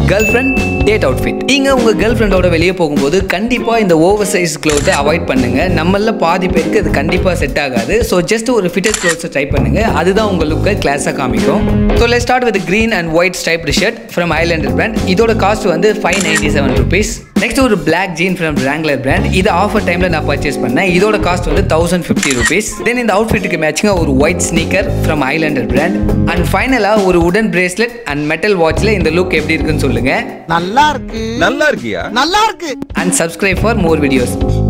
girl friend date outfit நீங்க உங்க girl ஃப்ரெண்டோட வெளியே போகும்போது கண்டிப்பா இந்த ஓவர் சைஸ் க்ளோத்தை அவாய்ட் பண்ணுங்க நம்மள பாதி பேருக்கு அது கண்டிப்பா செட் ஆகாது ஸோ ஜஸ்ட் ஒரு ஃபிட்டட் க்ளோத்ஸை ட்ரை பண்ணுங்க அதுதான் உங்க லுக்கை கிளாஸாக காமிக்கும் so let start with green and white stripe shirt from Islander brand இதோட காஸ்ட் வந்து five ninety seven rupees next ஒரு black jean from Wrangler brand இது ஆஃபர் டைமில் நான் பர்ச்சேஸ் பண்ணேன் இதோட காஸ்ட் வந்து தௌசண்ட் ஃபிஃப்டி ருபீஸ் தென் இந்த அவுட்ஃபிட்டுக்கு மேட்சிங்காக ஒரு white sneaker from Islander brand and ஃபைனலாக ஒரு உடன் பிரேஸ்லெட் அண்ட் மெட்டல் வாட்சில் இந்த லுக் எப்படி இருக்குன்னு சொல்லுங்க நல்லா இருக்கு நல்லா இருக்கியா நல்லா இருக்கு and subscribe for more videos